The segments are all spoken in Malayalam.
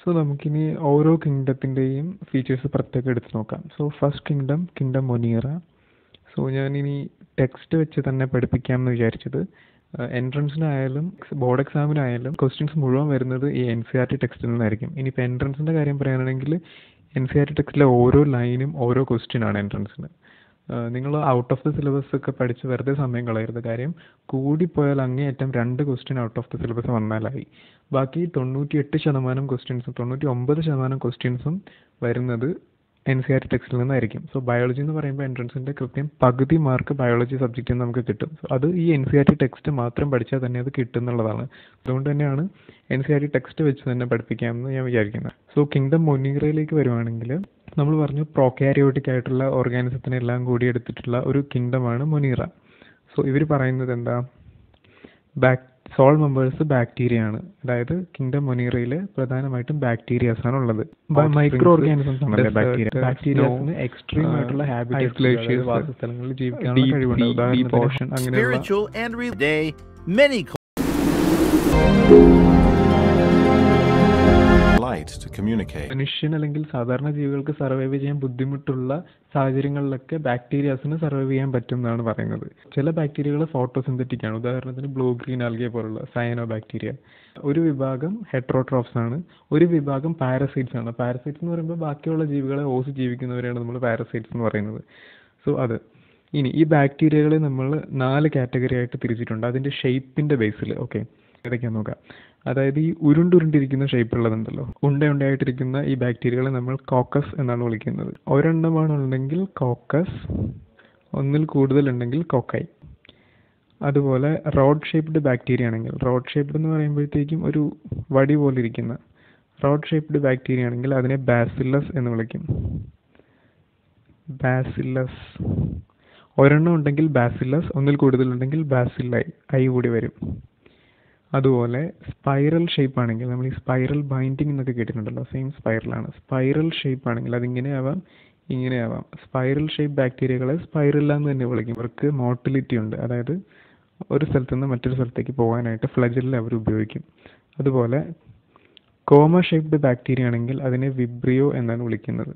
സോ നമുക്കിനി ഓരോ കിങ്ഡത്തിൻ്റെയും ഫീച്ചേഴ്സ് പ്രത്യേകം എടുത്ത് നോക്കാം so first kingdom kingdom monera so ഞാനിനി ടെക്സ്റ്റ് വെച്ച് തന്നെ പഠിപ്പിക്കാമെന്ന് വിചാരിച്ചത് എൻട്രൻസിനായാലും ബോർഡ് എക്സാമിനായാലും ക്വസ്റ്റ്യൻസ് മുഴുവൻ വരുന്നത് ഈ എൻ സി ആർ ടി ടെക്സ്റ്റിൽ നിന്നായിരിക്കും ഇനിയിപ്പോൾ എൻട്രൻസിൻ്റെ കാര്യം പറയുകയാണെങ്കിൽ എൻ സി ആർ ടി ടെക്സ്റ്റിലെ ഓരോ ലൈനും ഓരോ ക്വസ്റ്റ്യൻ ആണ് എൻട്രൻസിന് നിങ്ങൾ ഔട്ട് ഓഫ് ദി സിലബസ് ഒക്കെ പഠിച്ച് വെറുതെ സമയം കളയരുത് കാര്യം കൂടിപ്പോയാൽ അങ്ങേയറ്റം രണ്ട് question out of the syllabus വന്നാലായി ബാക്കി തൊണ്ണൂറ്റി എട്ട് ശതമാനം ക്വസ്റ്റ്യൻസും തൊണ്ണൂറ്റി ഒമ്പത് ശതമാനം ക്വസ്റ്റ്യൻസും വരുന്നത് എൻ സി ആർ ടി ടെക്സ്റ്റിൽ നിന്നായിരിക്കും സോ ബയോളജി എന്ന് പറയുമ്പോൾ എൻട്രൻസിൻ്റെ കൃത്യം പകുതി മാർക്ക് ബയോളജി സബ്ജക്റ്റിൽ നിന്ന് നമുക്ക് കിട്ടും സോ അത് ഈ N C R T text മാത്രം പഠിച്ചാൽ തന്നെ അത് കിട്ടും എന്നുള്ളതാണ് അതുകൊണ്ട് തന്നെയാണ് N C R T text വെച്ച് തന്നെ പഠിപ്പിക്കാമെന്ന് ഞാൻ വിചാരിക്കുന്നത് സോ കിങ്ഡം മൊനീറയിലേക്ക് വരുവാണെങ്കിൽ നമ്മൾ പറഞ്ഞു പ്രോക്യാരിയോട്ടിക് ആയിട്ടുള്ള ഓർഗാനിസത്തിനെല്ലാം കൂടി എടുത്തിട്ടുള്ള ഒരു കിങ്ഡമാണ് മൊനീറ സോ ഇവർ പറയുന്നത് എന്താ ബാക് സോൾ മെമ്പേഴ്സ് ബാക്ടീരിയ ആണ് അതായത് കിങ്ഡം മൊനീറയിൽ പ്രധാനമായിട്ടും ബാക്ടീരിയാസ് ആണ് ഉള്ളത് മൈക്രോ ഓർഗാനിസംസ് ആണല്ലേ ബാക്ടീരിയ ബാക്ടീരിയാസിന് എക്സ്ട്രീം ആയിട്ടുള്ള ഹാബിറ്റേറ്റ് വാസസ്ഥലങ്ങളിൽ ജീവിക്കാനുള്ള കഴിവുണ്ട് ഉദാഹരണത്തിന് ഓഷൻ അങ്ങനെയുള്ള spiritual and real day many light to communicate. മനുഷ്യൻ അല്ലെങ്കിൽ സാധാരണ ജീവികൾക്ക് സർവൈവ് ചെയ്യാൻ ബുദ്ധിമുട്ടുള്ള സാഹചര്യങ്ങളിലൊക്കെ ബാക്ടീരിയാസിന് സർവൈവ് ചെയ്യാൻ പറ്റും എന്നാണ് പറയുന്നത് ചില ബാക്ടീരിയകൾ ഫോട്ടോസിന്തറ്റിക് ആണ് ഉദാഹരണത്തിന് ബ്ലൂ ഗ്രീൻ ആൽഗിയ പോലുള്ള സയനോ ബാക്ടീരിയ ഒരു വിഭാഗം ഹെട്രോട്രോപ്സ് ആണ് ഒരു വിഭാഗം പാരസൈറ്റ്സ് ആണ് പാരസൈറ്റ്സ് എന്ന് പറയുമ്പോൾ ബാക്കിയുള്ള ജീവികളെ ഓസ് ജീവിക്കുന്നവരെയാണ് നമ്മൾ പാരസൈറ്റ്സ് എന്ന് പറയുന്നത് സോ അത് ഇനി ഈ ബാക്ടീരിയകളെ നമ്മൾ നാല് കാറ്റഗറി ആയിട്ട് തിരിച്ചിട്ടുണ്ട് അതിൻ്റെ ഷേപ്പിൻ്റെ ബേസിൽ ഓക്കെ ഏതൊക്കെയാ നോക്കാം അതായത് ഈ ഉരുണ്ടുരുണ്ടിരിക്കുന്ന ഷേപ്പ് ഉള്ളതുണ്ടല്ലോ ഉണ്ട ഉണ്ടയായിട്ടിരിക്കുന്ന ഈ ബാക്ടീരിയകളെ നമ്മൾ കോക്കസ് എന്നാണ് വിളിക്കുന്നത് ഒരെണ്ണമാണ് ഉണ്ടെങ്കിൽ കോക്കസ് ഒന്നിൽ കൂടുതൽ ഉണ്ടെങ്കിൽ കോക്കൈ അതുപോലെ റോഡ് ഷേപ്ഡ് ബാക്ടീരിയ ആണെങ്കിൽ റോഡ് ഷേപ്ഡ് എന്ന് പറയുമ്പോഴത്തേക്കും ഒരു വടി പോലെ ഇരിക്കുന്ന റോഡ് ഷേപ്ഡ് ബാക്ടീരിയ ആണെങ്കിൽ അതിനെ ബാസില്ലസ് എന്ന് വിളിക്കും ബാസില്ലസ് ഒരെണ്ണം ഉണ്ടെങ്കിൽ ബാസില്ലസ് ഒന്നിൽ കൂടുതൽ ഉണ്ടെങ്കിൽ ബാസില്ലൈ ഐ കൂടി വരും അതുപോലെ സ്പൈറൽ ഷേപ്പ് ആണെങ്കിൽ നമ്മൾ ഈ സ്പൈറൽ ബൈൻഡിങ് എന്നൊക്കെ കേട്ടിട്ടുണ്ടല്ലോ സെയിം സ്പൈറലാണ് സ്പൈറൽ ഷേപ്പ് ആണെങ്കിൽ അതിങ്ങനെ ആവാം ഇങ്ങനെ ആവാം സ്പൈറൽ ഷേപ്പ് ബാക്ടീരിയകളെ സ്പൈറല്ല എന്ന് തന്നെ വിളിക്കും ഇവർക്ക് മോട്ടിലിറ്റി ഉണ്ട് അതായത് ഒരു സ്ഥലത്ത് നിന്ന് മറ്റൊരു സ്ഥലത്തേക്ക് പോകാനായിട്ട് ഫ്ലജലിൽ അവർ ഉപയോഗിക്കും അതുപോലെ കോമ ഷേപ്ഡ് ബാക്ടീരിയ ആണെങ്കിൽ അതിനെ വിബ്രിയോ എന്നാണ് വിളിക്കുന്നത്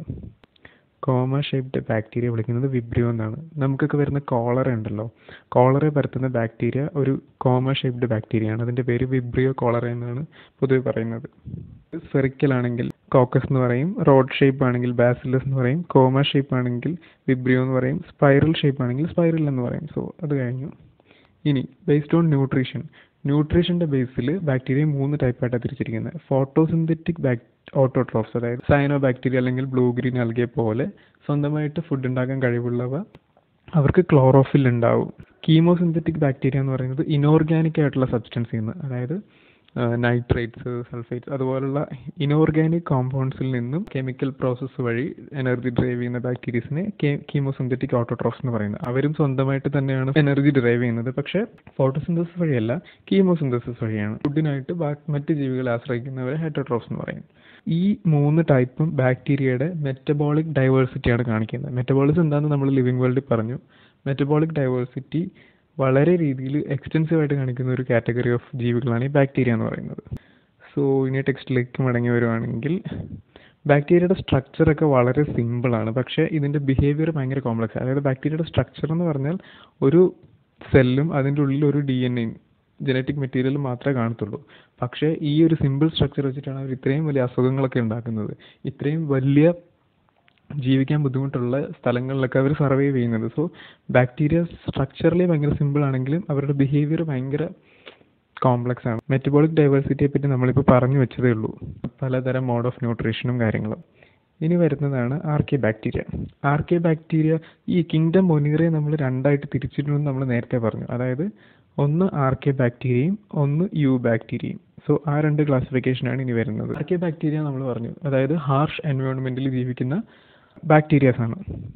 കോമ ഷേപ്ഡ് ബാക്ടീരിയ വിളിക്കുന്നത് വിബ്രിയോ എന്നാണ് നമുക്കൊക്കെ വരുന്ന കോളറ ഉണ്ടല്ലോ കോളറെ പരത്തുന്ന ബാക്ടീരിയ ഒരു കോമ ഷേപ്ഡ് ബാക്ടീരിയ ആണ് അതിൻ്റെ പേര് വിബ്രിയോ കോളറ എന്നാണ് പൊതുവെ പറയുന്നത് സ്ഫെറിക്കൽ ആണെങ്കിൽ കോക്കസ് എന്ന് പറയും റോഡ് ഷേപ്പ് ആണെങ്കിൽ ബാസിലസ് എന്ന് പറയും കോമ ഷേപ്പ് ആണെങ്കിൽ വിബ്രിയോ എന്ന് പറയും സ്പൈറൽ ഷേപ്പ് ആണെങ്കിൽ സ്പൈറൽ എന്ന് പറയും സോ അത് കഴിഞ്ഞു ഇനി ബേസ്ഡ് ഓൺ ന്യൂട്രീഷൻ ന്യൂട്രീഷൻ്റെ ബേസിൽ ബാക്ടീരിയ മൂന്ന് ടൈപ്പായിട്ടാണ് തിരിച്ചിരിക്കുന്നത് ഫോട്ടോസിന്തറ്റിക് ബാക് ഓട്ടോട്രോഫ്സ് അതായത് സൈനോ ബാക്ടീരിയ അല്ലെങ്കിൽ ബ്ലൂ ഗ്രീൻ നൽകിയ പോലെ സ്വന്തമായിട്ട് ഫുഡ് ഉണ്ടാക്കാൻ കഴിവുള്ളവ അവർക്ക് ക്ലോറോഫിൽ ഉണ്ടാവും കീമോസിന്തറ്റിക് ബാക്ടീരിയ എന്ന് പറയുന്നത് ഇനോർഗാനിക് ആയിട്ടുള്ള സബ്സ്റ്റൻസിൽ നിന്ന് അതായത് നൈട്രേറ്റ്സ് സൾഫേറ്റ്സ് അതുപോലുള്ള ഇനോർഗാനിക് കോമ്പൗണ്ട്സിൽ നിന്നും കെമിക്കൽ പ്രോസസ്സ് വഴി എനർജി ഡ്രൈവ് ചെയ്യുന്ന ബാക്ടീരിയസിനെ കീമോസിന്തറ്റിക് ഓട്ടോട്രോഫ്സ് എന്ന് പറയുന്നത് അവരും സ്വന്തമായിട്ട് തന്നെയാണ് എനർജി ഡ്രൈവ് ചെയ്യുന്നത് പക്ഷേ ഫോട്ടോസിന്തസിസ് വഴിയല്ല കീമോസിന്തസിസ് വഴിയാണ് ഫുഡിനായിട്ട് മറ്റ് ജീവികളെ ആശ്രയിക്കുന്നവരെ ഹെറ്റോട്രോഫ്സ് എന്ന് പറയും ഈ മൂന്ന് ടൈപ്പും ബാക്ടീരിയയുടെ മെറ്റബോളിക് ഡൈവേഴ്സിറ്റിയാണ് കാണിക്കുന്നത് മെറ്റബോളിസം എന്താണെന്ന് നമ്മൾ ലിവിങ് വേൾഡിൽ പറഞ്ഞു മെറ്റബോളിക് ഡൈവേഴ്സിറ്റി വളരെ രീതിയിൽ എക്സ്റ്റെൻസീവ് ആയിട്ട് കാണിക്കുന്ന ഒരു കാറ്റഗറി ഓഫ് ജീവികളാണ് ഈ ബാക്ടീരിയ എന്ന് പറയുന്നത് സോ ഇനി ടെക്സ്റ്റിലേക്ക് മടങ്ങി വരുവാണെങ്കിൽ ബാക്ടീരിയയുടെ സ്ട്രക്ചറൊക്കെ വളരെ സിമ്പിളാണ് പക്ഷേ ഇതിൻ്റെ ബിഹേവിയർ ഭയങ്കര കോംപ്ലക്സ് അതായത് ബാക്ടീരിയയുടെ സ്ട്രക്ചർ എന്ന് പറഞ്ഞാൽ ഒരു സെല്ലും അതിൻ്റെ ഉള്ളിൽ ഒരു ഡി എൻ എയും ജനറ്റിക് മെറ്റീരിയൽ മാത്രമേ കാണത്തുള്ളൂ പക്ഷേ ഈ ഒരു സിമ്പിൾ സ്ട്രക്ചർ വെച്ചിട്ടാണ് അവർ ഇത്രയും വലിയ അസുഖങ്ങളൊക്കെ ഉണ്ടാക്കുന്നത് ഇത്രയും വലിയ ജീവിക്കാൻ ബുദ്ധിമുട്ടുള്ള സ്ഥലങ്ങളിലൊക്കെ അവർ സർവൈവ് ചെയ്യുന്നത് സോ ബാക്ടീരിയ സ്ട്രക്ചറലി ഭയങ്കര സിമ്പിൾ ആണെങ്കിലും അവരുടെ ബിഹേവിയർ ഭയങ്കര കോംപ്ലക്സ് ആണ് മെറ്റബോളിക് ഡൈവേഴ്സിറ്റിയെ പറ്റി നമ്മളിപ്പോൾ പറഞ്ഞു വെച്ചതേ ഉള്ളൂ പലതരം മോഡ് ഓഫ് ന്യൂട്രീഷനും കാര്യങ്ങളും ഇനി വരുന്നതാണ് ആർക്കെ ബാക്ടീരിയ ആർക്കെ ബാക്ടീരിയ ഈ കിങ്ഡം മൊനീറയെ നമ്മൾ രണ്ടായിട്ട് തിരിച്ചിട്ടുണ്ടെന്ന് നമ്മൾ നേരത്തെ പറഞ്ഞു അതായത് ഒന്ന് ആർക്കെ ബാക്ടീരിയയും ഒന്ന് യു ബാക്ടീരിയയും സോ ആ രണ്ട് ക്ലാസിഫിക്കേഷനാണ് ഇനി വരുന്നത് ആർക്കെ ബാക്ടീരിയ നമ്മൾ പറഞ്ഞു അതായത് ഹാർഷ് എൻവയോൺമെൻറ്റിൽ ജീവിക്കുന്ന ബാക്ടീരിയാസ് ആണ്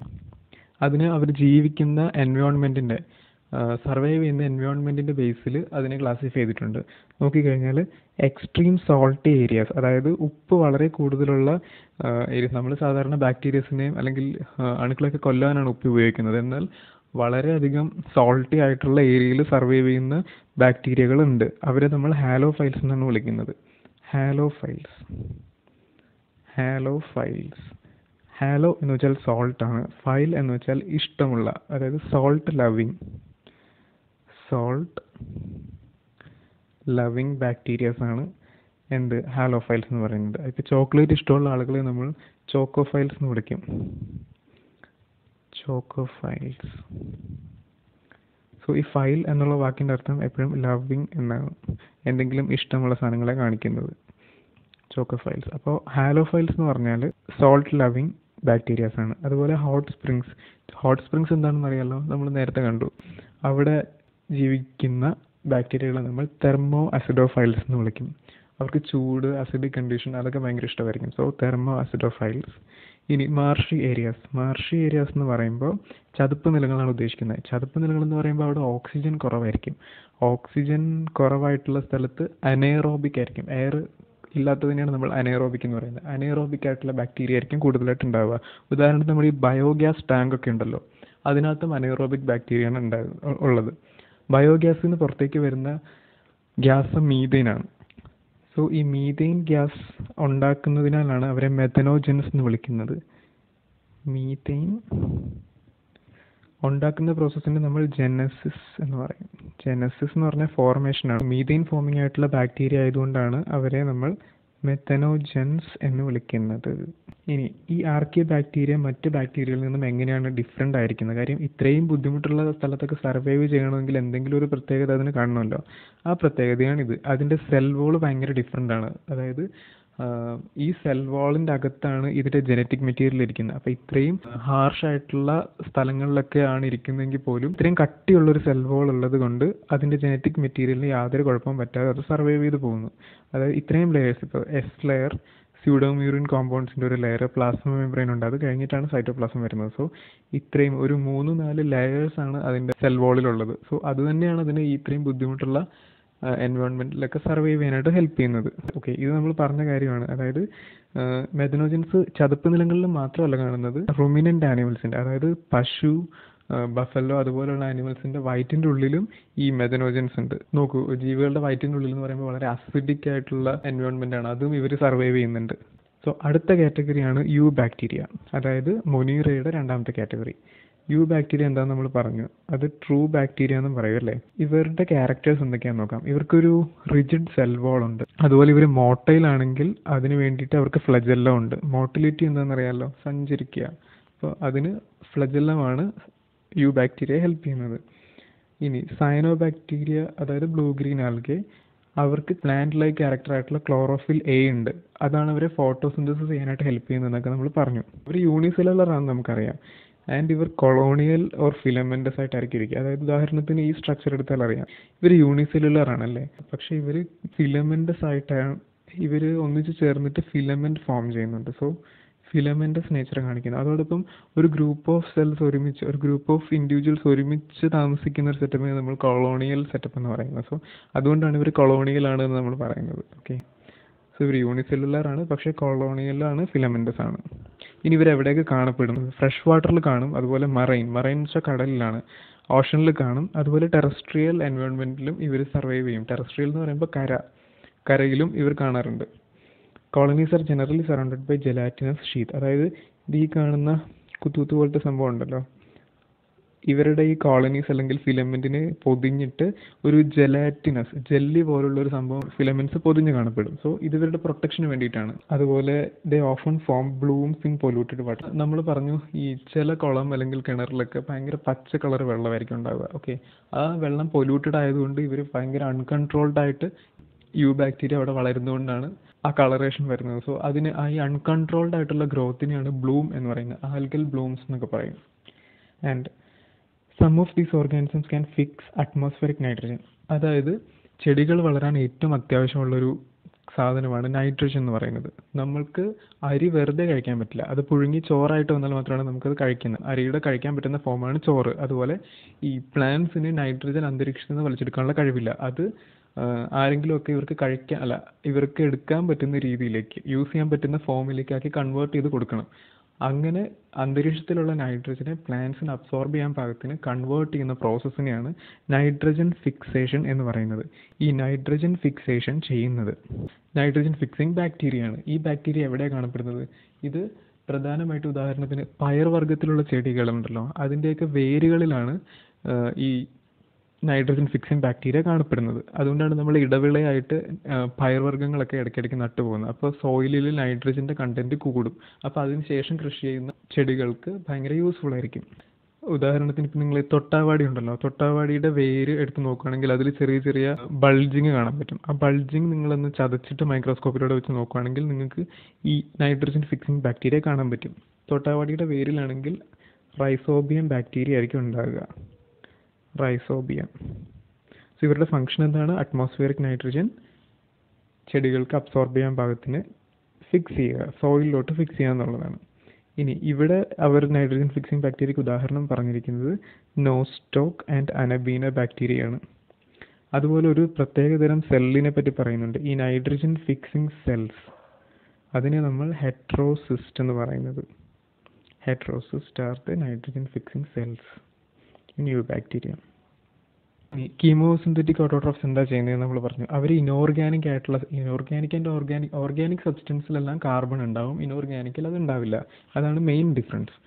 അതിന് അവർ ജീവിക്കുന്ന എൻവയോൺമെൻറ്റിൻ്റെ സർവൈവ് ചെയ്യുന്ന എൻവയോൺമെൻറ്റിൻ്റെ ബേസിൽ അതിനെ ക്ലാസിഫൈ ചെയ്തിട്ടുണ്ട് നോക്കിക്കഴിഞ്ഞാൽ എക്സ്ട്രീം സോൾട്ടി ഏരിയാസ് അതായത് ഉപ്പ് വളരെ കൂടുതലുള്ള ഏരിയസ് നമ്മൾ സാധാരണ ബാക്ടീരിയസിനെയും അല്ലെങ്കിൽ അണുക്കളൊക്കെ കൊല്ലാനാണ് ഉപ്പ് ഉപയോഗിക്കുന്നത് എന്നാൽ വളരെയധികം സോൾട്ടി ആയിട്ടുള്ള ഏരിയയിൽ സർവൈവ് ചെയ്യുന്ന ബാക്ടീരിയകളുണ്ട് അവരെ നമ്മൾ ഹാലോഫൈൽസ് എന്നാണ് വിളിക്കുന്നത് ഹാലോഫൈൽസ് ഹാലോ ഫൈൽസ് ഹാലോ എന്ന് വെച്ചാൽ സോൾട്ട് ആണ് ഫൈൽ എന്ന് വെച്ചാൽ ഇഷ്ടമുള്ള അതായത് salt loving salt loving bacterias ആണ് എന്ത് ഹാലോ ഫൈൽസ് എന്ന് പറയുന്നത് ഇപ്പോൾ ചോക്ലേറ്റ് ഇഷ്ടമുള്ള ആളുകളെ നമ്മൾ ചോക്കോ ഫൈൽസ് എന്ന് വിളിക്കും ചോക്കോ ഫൈൽസ് സോ ഈ ഫൈൽ എന്നുള്ള വാക്കിൻ്റെ അർത്ഥം എപ്പോഴും ലവിങ് എന്നാണ് എന്തെങ്കിലും ഇഷ്ടമുള്ള സാധനങ്ങളെ കാണിക്കുന്നത് ചോക്കോ ഫൈൽസ് അപ്പോൾ ഹാലോ ഫൈൽസ് എന്ന് പറഞ്ഞാൽ സോൾട്ട് ലവിങ് ബാക്ടീരിയാസ് ആണ് അതുപോലെ ഹോട്ട് സ്പ്രിങ്സ് ഹോട്ട് സ്പ്രിങ്സ് എന്താണെന്ന് അറിയാലോ നമ്മൾ നേരത്തെ കണ്ടു അവിടെ ജീവിക്കുന്ന ബാക്ടീരിയകളെ നമ്മൾ തെർമോ അസിഡോഫൈൽസ് എന്ന് വിളിക്കും അവർക്ക് ചൂട് അസിഡിക് കണ്ടീഷൻ അതൊക്കെ ഭയങ്കര ഇഷ്ടമായിരിക്കും സോ തെർമോ അസിഡോഫൈൽസ് ഇനി മാർഷി ഏരിയാസ് മാർഷി ഏരിയാസ് എന്ന് പറയുമ്പോൾ ചതുപ്പ് നിലങ്ങളാണ് ഉദ്ദേശിക്കുന്നത് ചതുപ്പ് നിലങ്ങൾ എന്ന് പറയുമ്പോൾ അവിടെ ഓക്സിജൻ കുറവായിരിക്കും ഓക്സിജൻ കുറവായിട്ടുള്ള സ്ഥലത്ത് അനേറോബിക് ആയിരിക്കും എയർ ഇല്ലാത്തതിനെയാണ് നമ്മൾ അനേറോബിക് എന്ന് പറയുന്നത് അനേറോബിക് ആയിട്ടുള്ള ബാക്ടീരിയ ആയിരിക്കും കൂടുതലായിട്ട് ഉണ്ടാവുക ഉദാഹരണത്തിന് നമ്മൾ ഈ ബയോഗ്യാസ് ടാങ്ക് ഒക്കെ ഉണ്ടല്ലോ അതിനകത്തും അനേറോബിക് ബാക്ടീരിയയാണ് ഉണ്ടാകുന്നത് ഉള്ളത് ബയോഗ്യാസിൽ നിന്ന് പുറത്തേക്ക് വരുന്ന ഗ്യാസ് മീതെയിനാണ് സോ ഈ മീതെയിൻ ഗ്യാസ് ഉണ്ടാക്കുന്നതിനാലാണ് അവരെ മെത്തനോജൻസ് എന്ന് വിളിക്കുന്നത് മീതെയിൻ ഉണ്ടാക്കുന്ന പ്രോസസ്സിന് നമ്മൾ ജെനസിസ് എന്ന് പറയും ജെനസിസ് എന്ന് പറഞ്ഞാൽ ഫോർമേഷനാണ് മീതെയിൻ ഫോമിംഗ് ആയിട്ടുള്ള ബാക്ടീരിയ ആയതുകൊണ്ടാണ് അവരെ നമ്മൾ മെത്തനോജൻസ് എന്ന് വിളിക്കുന്നത് ഇനി ഈ ആർക്കിയ ബാക്ടീരിയ മറ്റ് ബാക്ടീരിയയിൽ നിന്നും എങ്ങനെയാണ് ഡിഫറെൻ്റ് ആയിരിക്കുന്നത് കാര്യം ഇത്രയും ബുദ്ധിമുട്ടുള്ള സ്ഥലത്തൊക്കെ സർവൈവ് ചെയ്യണമെങ്കിൽ എന്തെങ്കിലും ഒരു പ്രത്യേകത അതിന് കാണണമല്ലോ ആ പ്രത്യേകതയാണ് ഇത് അതിൻ്റെ സെൽ വോൾ ഭയങ്കര ഡിഫറെൻ്റ് ആണ് അതായത് ഈ സെൽ വാളിൻ്റെ അകത്താണ് ഇതിൻ്റെ ജനറ്റിക് മെറ്റീരിയൽ ഇരിക്കുന്നത് അപ്പോൾ ഇത്രയും ഹാർഷ് ആയിട്ടുള്ള സ്ഥലങ്ങളിലൊക്കെ ആണ് ഇരിക്കുന്നതെങ്കിൽ പോലും ഇത്രയും കട്ടിയുള്ളൊരു സെൽ വാൾ ഉള്ളത് കൊണ്ട് അതിൻ്റെ ജനറ്റിക് മെറ്റീരിയലിന് യാതൊരു കുഴപ്പവും പറ്റാതെ അത് സർവൈവ് ചെയ്ത് പോകുന്നു അതായത് ഇത്രയും ലെയേഴ്സ് ഇപ്പോൾ എസ് ലെയർ സ്യൂഡോമ്യൂറിൻ കോമ്പൗണ്ട്സിൻ്റെ ഒരു ലെയർ പ്ലാസ്മ മെംബ്രെയിൻ ഉണ്ട് അത് കഴിഞ്ഞിട്ടാണ് സൈറ്റോപ്ലാസം വരുന്നത് സോ ഇത്രയും ഒരു മൂന്ന് നാല് ലെയേഴ്സ് ആണ് അതിൻ്റെ സെൽ വാളിലുള്ളത് സോ അത് തന്നെയാണ് അതിന് ഇത്രയും ബുദ്ധിമുട്ടുള്ള എൻവയോൺമെൻറ്റിലൊക്കെ സർവൈവ് ചെയ്യാനായിട്ട് ഹെൽപ്പ് ചെയ്യുന്നത് ഓക്കെ ഇത് നമ്മൾ പറഞ്ഞ കാര്യമാണ് അതായത് മെഥനോജൻസ് ചതുപ്പ് നിലങ്ങളിൽ മാത്രമല്ല കാണുന്നത് റുമിനൻ്റ് ആനിമൽസിൻ്റെ അതായത് പശു ബഫല്ലോ അതുപോലുള്ള ആനിമൽസിൻ്റെ വയറ്റിൻ്റെ ഉള്ളിലും ഈ മെഥനോജൻസ് ഉണ്ട് നോക്കൂ ജീവികളുടെ വയറ്റിൻ്റെ ഉള്ളിൽ എന്ന് പറയുമ്പോൾ വളരെ അസിഡിക് ആയിട്ടുള്ള എൻവയോൺമെൻ്റ് ആണ് അതും ഇവർ സർവൈവ് ചെയ്യുന്നുണ്ട് സോ അടുത്ത കാറ്റഗറിയാണ് യു ബാക്ടീരിയ അതായത് മൊനീറയുടെ രണ്ടാമത്തെ കാറ്റഗറി യു ബാക്ടീരിയ എന്താന്ന് നമ്മൾ പറഞ്ഞു അത് ട്രൂ ബാക്ടീരിയ എന്നും പറയും അല്ലേ ഇവരുടെ ക്യാരക്ടേഴ്സ് എന്തൊക്കെയാണെന്ന് നോക്കാം ഇവർക്കൊരു റിജിഡ് സെൽ വാൾ ഉണ്ട് അതുപോലെ ഇവർ മോട്ടൈൽ ആണെങ്കിൽ അതിന് വേണ്ടിയിട്ട് അവർക്ക് ഫ്ലജെല്ലം ഉണ്ട് മോട്ടിലിറ്റി എന്താണെന്ന് അറിയാമല്ലോ സഞ്ചരിക്കുക അപ്പോൾ അതിന് ഫ്ലജെല്ലമാണ് യു ബാക്ടീരിയ ഹെൽപ്പ് ചെയ്യുന്നത് ഇനി സയനോ ബാക്ടീരിയ അതായത് ബ്ലൂ ഗ്രീൻ ആൽഗെ അവർക്ക് പ്ലാന്റ് ലൈക്ക് ക്യാരക്ടർ ആയിട്ടുള്ള ക്ലോറോഫിൽ എ ഉണ്ട് അതാണ് അവരെ ഫോട്ടോസിന്തസിസ് ചെയ്യാനായിട്ട് ഹെൽപ്പ് ചെയ്യുന്നതെന്നൊക്കെ നമ്മൾ പറഞ്ഞു ഇവർ യൂണിസെല്ലുലർ ആണെന്ന് നമുക്കറിയാം ആൻഡ് ഇവർ കൊളോണിയൽ ഓർ ഫിലമെൻറ്റസ് ആയിട്ടായിരിക്കും ഇരിക്കുക അതായത് ഉദാഹരണത്തിന് ഈ സ്ട്രക്ചർ എടുത്താൽ അറിയാം ഇവർ യൂണിസെല്ലുലർ ആണല്ലേ പക്ഷേ ഇവർ ഫിലമെൻറ്റസ് ആയിട്ടാണ് ഇവർ ഒന്നിച്ച് ചേർന്നിട്ട് ഫിലമെൻറ്റ് ഫോം ചെയ്യുന്നുണ്ട് സോ ഫിലമെൻറ്റസ് നേച്ചർ കാണിക്കുന്നത് അതോടൊപ്പം ഒരു ഗ്രൂപ്പ് ഓഫ് സെൽസ് ഒരുമിച്ച് ഒരു ഗ്രൂപ്പ് ഓഫ് ഇൻഡിവിജ്വൽസ് ഒരുമിച്ച് താമസിക്കുന്ന ഒരു സെറ്റപ്പിനെ നമ്മൾ കൊളോണിയൽ സെറ്റപ്പ് എന്ന് പറയുന്നത് സോ അതുകൊണ്ടാണ് ഇവർ കൊളോണിയൽ ആണ് എന്ന് നമ്മൾ പറയുന്നത് ഓക്കെ സോ ഇവർ യൂണിസെല്ലുലാർ ആണ് പക്ഷേ കൊളോണിയലാണ് ഫിലമെൻറ്റസ് ആണ് ഇനി ഇവർ എവിടെയൊക്കെ കാണപ്പെടും ഫ്രഷ് വാട്ടറിൽ കാണും അതുപോലെ മറൈൻ മറൈൻ എന്ന് വെച്ചാൽ കടലിലാണ് ഓഷനിൽ കാണും അതുപോലെ ടെറസ്ട്രിയൽ എൻവയോൺമെൻറ്റിലും ഇവർ സർവൈവ് ചെയ്യും ടെറസ്ട്രിയൽ എന്ന് പറയുമ്പോൾ കര കരയിലും ഇവർ കാണാറുണ്ട് colonies are generally surrounded by gelatinous sheath അതായത് ഇത് ഈ കാണുന്ന കുത്തുകുത്ത് പോലത്തെ സംഭവം ഉണ്ടല്ലോ ഇവരുടെ ഈ കോളനീസ് അല്ലെങ്കിൽ ഫിലമെന്റിനെ പൊതിഞ്ഞിട്ട് ഒരു ജെലാറ്റിനസ് ജെല്ലി പോലുള്ള ഒരു സംഭവം ഫിലമെന്റ്സ് പൊതിഞ്ഞ് കാണപ്പെടും സോ ഇത് ഇവരുടെ പ്രൊട്ടക്ഷന് വേണ്ടിയിട്ടാണ് അതുപോലെ they often form blooms in polluted water നമ്മൾ പറഞ്ഞു ഈ ചില കുളം അല്ലെങ്കിൽ കിണറിലൊക്കെ ഭയങ്കര പച്ച കളർ വെള്ളമായിരിക്കും ഉണ്ടാവുക ഓക്കെ ആ വെള്ളം പൊല്യൂട്ടഡ് ആയതുകൊണ്ട് ഇവർ ഭയങ്കര അൺകൺട്രോൾഡ് ആയിട്ട് യു ബാക്ടീരിയ അവിടെ വളരുന്നതുകൊണ്ടാണ് ആ കളറേഷൻ വരുന്നത് സോ അതിന് ആ ഈ അൺകൺട്രോൾഡ് ആയിട്ടുള്ള ഗ്രോത്തിനെയാണ് ബ്ലൂം എന്ന് പറയുന്നത് ആൽഗൽ ബ്ലൂംസ് എന്നൊക്കെ പറയും and some of these organisms can fix atmospheric nitrogen അതായത് ചെടികൾ വളരാൻ ഏറ്റവും അത്യാവശ്യമുള്ളൊരു സാധനമാണ് നൈട്രജൻ എന്ന് പറയുന്നത് നമ്മൾക്ക് അരി വെറുതെ കഴിക്കാൻ പറ്റില്ല അത് പുഴുങ്ങി ചോറായിട്ട് വന്നാൽ മാത്രമാണ് നമുക്കത് കഴിക്കുന്നത് അരിയുടെ കഴിക്കാൻ പറ്റുന്ന ഫോമാണ് ചോറ് അതുപോലെ ഈ പ്ലാന്റ്സിന് നൈട്രജൻ അന്തരീക്ഷത്തിൽ നിന്ന് വലിച്ചെടുക്കാനുള്ള കഴിവില്ല അത് ആരെങ്കിലുമൊക്കെ ഇവർക്ക് കഴിക്കാൻ അല്ല ഇവർക്ക് എടുക്കാൻ പറ്റുന്ന രീതിയിലേക്ക് യൂസ് ചെയ്യാൻ പറ്റുന്ന ഫോമിലേക്ക് ആക്കി കൺവേർട്ട് ചെയ്ത് കൊടുക്കണം അങ്ങനെ അന്തരീക്ഷത്തിലുള്ള നൈട്രജനെ പ്ലാന്റ്സിന് അബ്സോർബ് ചെയ്യാൻ പാകത്തിന് കൺവേർട്ട് ചെയ്യുന്ന പ്രോസസ്സിനെയാണ് നൈട്രജൻ ഫിക്സേഷൻ എന്ന് പറയുന്നത് ഈ നൈട്രജൻ ഫിക്സേഷൻ ചെയ്യുന്നത് നൈട്രജൻ ഫിക്സിംഗ് ബാക്ടീരിയ ആണ് ഈ ബാക്ടീരിയ എവിടെയാണ് കാണപ്പെടുന്നത് ഇത് പ്രധാനമായിട്ട് ഉദാഹരണത്തിന് പയർവർഗ്ഗത്തിലുള്ള ചെടികളുണ്ടല്ലോ അതിൻ്റെയൊക്കെ വേരുകളിലാണ് ആഹ് ഈ നൈട്രജൻ ഫിക്സിംഗ് ബാക്ടീരിയ കാണപ്പെടുന്നത് അതുകൊണ്ടാണ് നമ്മൾ ഇടവിളയായിട്ട് ആഹ് പയർവർഗ്ഗങ്ങളൊക്കെ ഇടയ്ക്കിടയ്ക്ക് നട്ടു പോകുന്നത് അപ്പോൾ സോയിലിൽ നൈട്രജൻ്റെ കണ്ടന്റ് കൂടും അപ്പോൾ അതിനുശേഷം കൃഷി ചെയ്യുന്ന ചെടികൾക്ക് ഭയങ്കര യൂസ്ഫുൾ ആയിരിക്കും ഉദാഹരണത്തിന് ഇപ്പം നിങ്ങൾ തൊട്ടാവാടി ഉണ്ടല്ലോ തൊട്ടാവാടിയുടെ വേര് എടുത്ത് നോക്കുകയാണെങ്കിൽ അതിൽ ചെറിയ ചെറിയ ബൾജിങ് കാണാൻ പറ്റും ആ ബൾജിങ് നിങ്ങളൊന്ന് ചതച്ചിട്ട് മൈക്രോസ്കോപ്പിലൂടെ വെച്ച് നോക്കുകയാണെങ്കിൽ നിങ്ങൾക്ക് ഈ നൈട്രജൻ ഫിക്സിംഗ് ബാക്ടീരിയ കാണാൻ പറ്റും തൊട്ടാവാടിയുടെ വേരിലാണെങ്കിൽ റൈസോബിയം ബാക്ടീരിയ ആയിരിക്കും ഉണ്ടാകുക റൈസോബിയം സോ ഇവരുടെ ഫംഗ്ഷൻ എന്താണ് അറ്റ്മോസ്ഫിയറിക് നൈട്രജൻ ചെടികൾക്ക് അബ്സോർബ് ചെയ്യാൻ പാകത്തിന് ഫിക്സ് ചെയ്യുക സോയിലിലോട്ട് ഫിക്സ് ചെയ്യുക എന്നുള്ളതാണ് ഇനി ഇവിടെ അവർ നൈട്രജൻ ഫിക്സിംഗ് ബാക്ടീരിയക്ക് ഉദാഹരണം പറഞ്ഞിരിക്കുന്നത് നോസ്റ്റോക്ക് ആൻഡ് അനബീന ബാക്ടീരിയയാണ് അതുപോലെ ഒരു പ്രത്യേകതരം സെല്ലിനെ പറ്റി പറയുന്നുണ്ട് ഈ നൈട്രജൻ ഫിക്സിംഗ് സെൽസ് അതിനെ നമ്മൾ ഹെട്രോസിസ്റ്റ് എന്ന് പറയുന്നത് heterocyst are the nitrogen fixing cells in you bacteria chemosynthetic autotrophs എന്താ ചെയ്യുന്നത് നമ്മൾ പറഞ്ഞു അവർ ഇനോർഗാനിക് ആയിട്ടുള്ള ഇനോർഗാനിക് ആൻഡ് ഓർഗാനിക് ഓർഗാനിക് സബ്സ്റ്റൻസിലെല്ലാം കാർബൺ ഉണ്ടാവും ഇനോർഗാനിക്കിൽ അത് ഉണ്ടാവില്ല അതാണ് മെയിൻ ഡിഫറൻസ്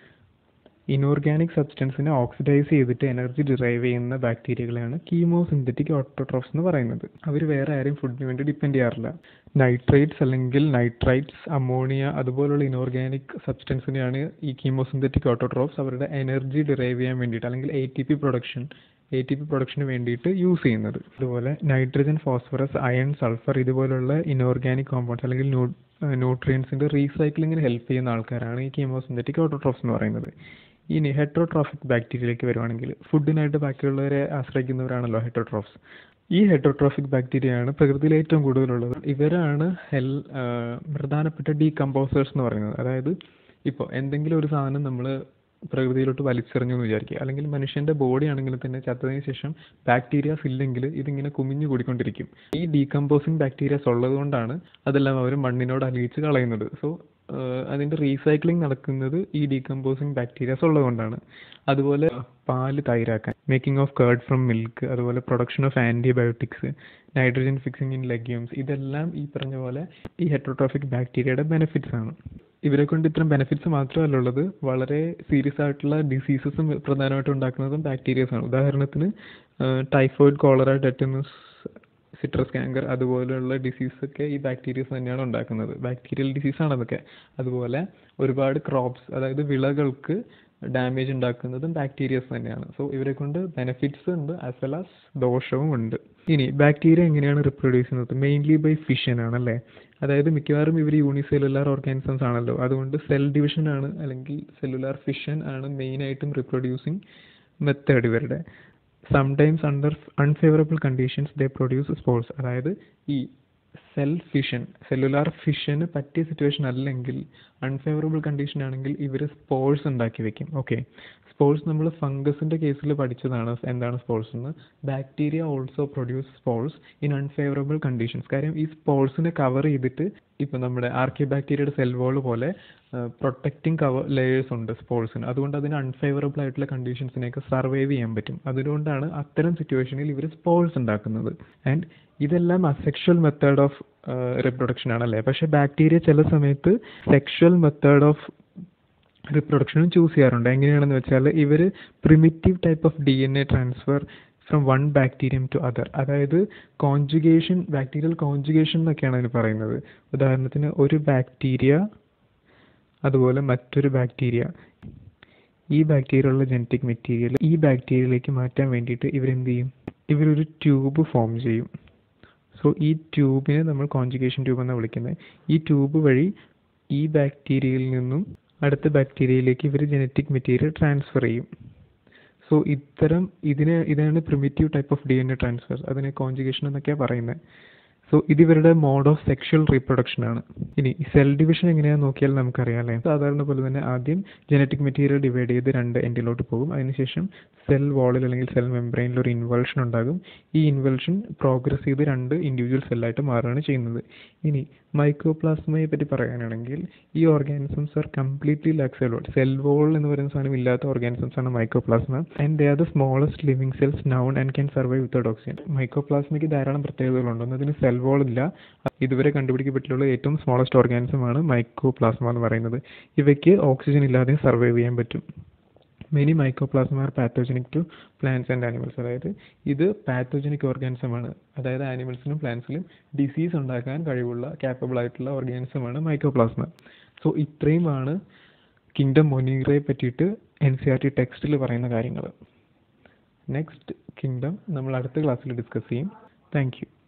ഇനോർഗാനിക് സബ്സ്റ്റൻസിനെ ഓക്സിഡൈസ് ചെയ്തിട്ട് എനർജി ഡിറൈവ് ചെയ്യുന്ന ബാക്ടീരിയകളെയാണ് കീമോസിന്തറ്റിക് ഓട്ടോട്രോഫ്സ് എന്ന് പറയുന്നത് അവർ വേറെ ആരെയും ഫുഡിന് വേണ്ടി ഡിപ്പെൻഡ് ചെയ്യാറില്ല നൈട്രേറ്റ്സ് അല്ലെങ്കിൽ നൈട്രൈറ്റ്സ് അമോണിയ അതുപോലുള്ള ഇനോർഗാനിക് സബ്സ്റ്റൻസിനെയാണ് ഈ കീമോസിന്തറ്റിക് ഓട്ടോട്രോഫ്സ് അവരുടെ എനർജി ഡിറൈവ് ചെയ്യാൻ വേണ്ടിയിട്ട് അല്ലെങ്കിൽ A T P production A T P പ്രൊഡക്ഷന് വേണ്ടിയിട്ട് യൂസ് ചെയ്യുന്നത് അതുപോലെ നൈട്രജൻ ഫോസ്ഫറസ് അയൺ സൾഫർ ഇതുപോലുള്ള ഇനോർഗാനിക് കോമ്പൗണ്ട്സ് അല്ലെങ്കിൽ ന്യൂട്രിയൻസിൻ്റെ റീസൈക്ലിങ്ങിന് ഹെൽപ്പ് ചെയ്യുന്ന ആൾക്കാരാണ് ഈ കീമോസിന്തറ്റിക് ഓട്ടോട്രോഫ്സ് എന്ന് പറയുന്നത് ഇനി ഹെട്രോട്രോഫിക് ബാക്ടീരിയയിലേക്ക് വരുവാണെങ്കിൽ ഫുഡിനായിട്ട് ബാക്കിയുള്ളവരെ ആശ്രയിക്കുന്നവരാണല്ലോ ഹെട്രോട്രോഫ്സ് ഈ ഹെട്രോട്രോഫിക് ബാക്ടീരിയയാണ് പ്രകൃതിയിൽ ഏറ്റവും കൂടുതലുള്ളത് ഇവരാണ് ഹെൽ പ്രധാനപ്പെട്ട ഡീകമ്പോസേഴ്സ് എന്ന് പറയുന്നത് അതായത് ഇപ്പോൾ എന്തെങ്കിലും ഒരു സാധനം നമ്മൾ പ്രകൃതിയിലോട്ട് വലിച്ചെറിഞ്ഞു എന്ന് വിചാരിക്കുക അല്ലെങ്കിൽ മനുഷ്യന്റെ ബോഡി ആണെങ്കിൽ തന്നെ ചത്തതിന് ശേഷം ബാക്ടീരിയാസ് ഇല്ലെങ്കിൽ ഇതിങ്ങനെ കുമിഞ്ഞു കൂടിക്കൊണ്ടിരിക്കും ഈ ഡീകമ്പോസിങ് ബാക്ടീരിയാസ് ഉള്ളത് കൊണ്ടാണ് അതെല്ലാം അവർ മണ്ണിനോട് അലിയിച്ച് കളയുന്നത് സോ അതിന്റെ റീസൈക്ലിംഗ് നടക്കുന്നത് ഈ ഡീകമ്പോസിങ് ബാക്ടീരിയാസ് ഉള്ളത് കൊണ്ടാണ് അതുപോലെ പാല് തൈരാക്കാൻ making of curd from milk അതുപോലെ production of antibiotics nitrogen fixing in legumes ഇതെല്ലാം ഈ പറഞ്ഞ പോലെ ഈ ഹെട്രോട്രോഫിക് ബാക്ടീരിയയുടെ ബെനിഫിറ്റ്സ് ആണ് ഇവരെ കൊണ്ട് ഇത്തരം ബെനിഫിറ്റ്സ് മാത്രമല്ല ഉള്ളത് വളരെ സീരിയസ് ആയിട്ടുള്ള ഡിസീസസും പ്രധാനമായിട്ടും ഉണ്ടാക്കുന്നതും ബാക്ടീരിയസ് ആണ് ഉദാഹരണത്തിന് typhoid cholera tetanus citrus canker അതുപോലെയുള്ള ഡിസീസ് ഒക്കെ ഈ ബാക്ടീരിയസ് തന്നെയാണ് ഉണ്ടാക്കുന്നത് ബാക്ടീരിയൽ ഡിസീസ് ആണ് അതൊക്കെ അതുപോലെ ഒരുപാട് ക്രോപ്സ് അതായത് വിളകൾക്ക് ഡാമേജ് ഉണ്ടാക്കുന്നതും ബാക്ടീരിയസ് തന്നെയാണ് സോ ഇവരെ കൊണ്ട് ബെനിഫിറ്റ്സ് ഉണ്ട് ആസ് വെൽ ആസ് ദോഷവും ഉണ്ട് ഇനി ബാക്ടീരിയ എങ്ങനെയാണ് റിപ്രൊഡ്യൂസ് ചെയ്യുന്നത് മെയിൻലി ബൈ ഫിഷൻ ആണല്ലേ അതായത് മിക്കവാറും ഇവർ യൂണിസെല്ലുലാർ ഓർഗാനിസംസ് ആണല്ലോ അതുകൊണ്ട് സെൽ ഡിവിഷൻ ആണ് അല്ലെങ്കിൽ സെല്ലുലാർ ഫിഷൻ ആണ് മെയിനായിട്ടും റിപ്രൊഡ്യൂസിങ് മെത്തേഡ് ഇവരുടെ sometimes under unfavourable conditions they produce spores അതായത് ഈ സെൽ ഫിഷൻ സെല്ലുലാർ ഫിഷന് പറ്റിയ സിറ്റുവേഷൻ അല്ലെങ്കിൽ അൺഫേവറബിൾ കണ്ടീഷൻ ആണെങ്കിൽ ഇവർ സ്പോർട്സ് ഉണ്ടാക്കി വെക്കും ഓക്കെ സ്പോർട്സ് നമ്മൾ ഫംഗസിന്റെ കേസിൽ പഠിച്ചതാണ് എന്താണ് സ്പോർട്സ് എന്ന് bacteria also produce spores in unfavourable conditions കാര്യം ഈ സ്പോർട്സിനെ കവർ ചെയ്തിട്ട് ഇപ്പം നമ്മുടെ ആർക്കി ബാക്ടീരിയയുടെ സെൽ വോൾ പോലെ പ്രൊട്ടക്റ്റിംഗ് കവർ ലെയേഴ്സ് ഉണ്ട് സ്പോർട്സിന് അതുകൊണ്ട് അതിന് അൺഫേവറബിൾ ആയിട്ടുള്ള കണ്ടീഷൻസിനെയൊക്കെ സർവൈവ് ചെയ്യാൻ പറ്റും അതുകൊണ്ടാണ് അത്തരം സിറ്റുവേഷനിൽ ഇവർ സ്പോർട്സ് ഉണ്ടാക്കുന്നത് ആൻഡ് ഇതെല്ലാം അസെക്ഷൽ മെത്തേഡ് ഓഫ് റിപ്രൊഡക്ഷൻ ആണല്ലേ പക്ഷെ ബാക്ടീരിയ ചില സമയത്ത് സെക്ഷൽ മെത്തേഡ് ഓഫ് റിപ്രൊഡക്ഷനും ചൂസ് ചെയ്യാറുണ്ട് എങ്ങനെയാണെന്ന് വെച്ചാൽ ഇവർ primitive type of D N A transfer from one bacterium to other അതായത് കോൺജുഗേഷൻ ബാക്ടീരിയൽ കോൺജുഗേഷൻ എന്നൊക്കെയാണ് അതിന് പറയുന്നത് ഉദാഹരണത്തിന് ഒരു ബാക്ടീരിയ അതുപോലെ മറ്റൊരു ബാക്ടീരിയ ഈ ബാക്ടീരിയയിലുള്ള ജനറ്റിക് മെറ്റീരിയൽ ഈ ബാക്ടീരിയയിലേക്ക് മാറ്റാൻ വേണ്ടിയിട്ട് ഇവരെന്ത് ചെയ്യും ഇവരൊരു ട്യൂബ് ഫോം ചെയ്യും സോ ഈ ട്യൂബിനെ നമ്മൾ കോൺജുഗേഷൻ ട്യൂബ് എന്നാണ് വിളിക്കുന്നത് ഈ ട്യൂബ് വഴി ഈ ബാക്ടീരിയയിൽ നിന്നും അടുത്ത ബാക്ടീരിയയിലേക്ക് ഇവർ ജനറ്റിക് മെറ്റീരിയൽ ട്രാൻസ്ഫർ ചെയ്യും സോ ഇത്തരം ഇതിനെ ഇതാണ് primitive type of D N A transfer അതിനെ കോൺജുഗേഷൻ എന്നൊക്കെയാണ് പറയുന്നത് സോ ഇത് ഇവരുടെ മോഡ് ഓഫ് സെക്ഷൽ റീപ്രൊഡക്ഷൻ ആണ് ഇനി സെൽ ഡിവിഷൻ എങ്ങനെയാണെന്ന് നോക്കിയാൽ നമുക്കറിയാം അല്ലേ സാധാരണ പോലെ തന്നെ ആദ്യം ജനറ്റിക് മെറ്റീരിയൽ ഡിവൈഡ് ചെയ്ത് രണ്ട് എൻഡിലോട്ട് പോകും അതിനുശേഷം സെൽ വാളിൽ അല്ലെങ്കിൽ സെൽ മെംബ്രെയിനിൽ ഒരു ഇൻവൾഷൻ ഉണ്ടാകും ഈ ഇൻവൾഷൻ പ്രോഗ്രസ് ചെയ്ത് രണ്ട് ഇൻഡിവിജ്വൽ സെല്ലായിട്ട് മാറുകയാണ് ചെയ്യുന്നത് ഇനി മൈക്രോപ്ലാസ്മയെ പറ്റി പറയാനാണെങ്കിൽ ഈ organisms are completely lack cell wall cell wall എന്ന് പറയുന്ന സാധനം ഇല്ലാത്ത ഓർഗാനിസംസ് ആണ് mycoplasma and they are the smallest living cells known and can survive without oxygen മൈക്രോപ്ലാസ്മയ്ക്ക് ധാരാളം പ്രത്യേകതകളുണ്ട് ഒന്നതിന് സെൽ വോൾ ഇല്ല ഇതുവരെ കണ്ടുപിടിക്കപ്പെട്ടിട്ടുള്ള ഏറ്റവും സ്മോളസ്റ്റ് ഓർഗാനിസം ആണ് മൈക്രോപ്ലാസ്മ എന്ന് പറയുന്നത് ഇവയ്ക്ക് ഓക്സിജൻ ഇല്ലാതെ സർവൈവ് ചെയ്യാൻ പറ്റും many mycoplasma are pathogenic to plants and animals അതായത് ഇത് പാത്തോജനിക് ഓർഗാനിസം ആണ് അതായത് ആനിമൽസിനും പ്ലാന്റ്സിലും ഡിസീസ് ഉണ്ടാക്കാൻ കഴിവുള്ള ക്യാപ്പബിൾ ആയിട്ടുള്ള ഓർഗാനിസം ആണ് മൈക്രോപ്ലാസ്മ സോ ഇത്രയുമാണ് കിങ്ഡം മൊനീറയെ പറ്റിയിട്ട് എൻ സി ആർ ടി ടെക്സ്റ്റിൽ പറയുന്ന കാര്യങ്ങൾ നെക്സ്റ്റ് കിങ്ഡം നമ്മൾ അടുത്ത ക്ലാസ്സിൽ ഡിസ്കസ് ചെയ്യും താങ്ക് യു